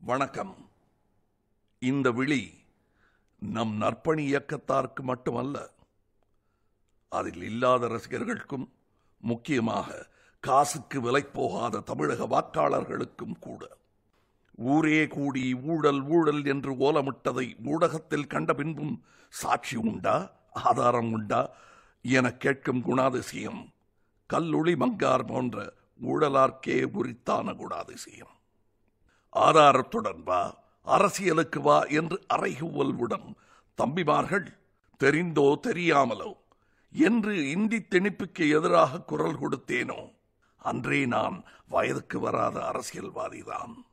வணக்கம் இந்த விழி நம் நற்பணி இயக்கத்தாருக்கு மட்டுமல்ல அதில் இல்லாத ரசிகர்களுக்கும் முக்கியமாக காசுக்கு விலை போகாத தமிழக வாக்காளர்களுக்கும் கூட ஊரே கூடி ஊழல் ஊழல் என்று ஓலமிட்டதை ஊடகத்தில் கண்ட பின்பும் சாட்சி உண்டா ஆதாரம் உண்டா என கேட்கும் குணாதிசயம் கல்லொளி மங்கார் போன்ற ஊழலார்க்கே உரித்தான குணாதிசயம் ஆதாரத்துடன் வா அரசியலுக்கு வா என்று அறைகுவல்வுடன் தம்பிமார்கள் தெரிந்தோ தெரியாமலோ என்று இந்தி திணிப்புக்கு எதிராக குரல் கொடுத்தேனோ அன்றே நான் வயதுக்கு வராத அரசியல்வாதிதான்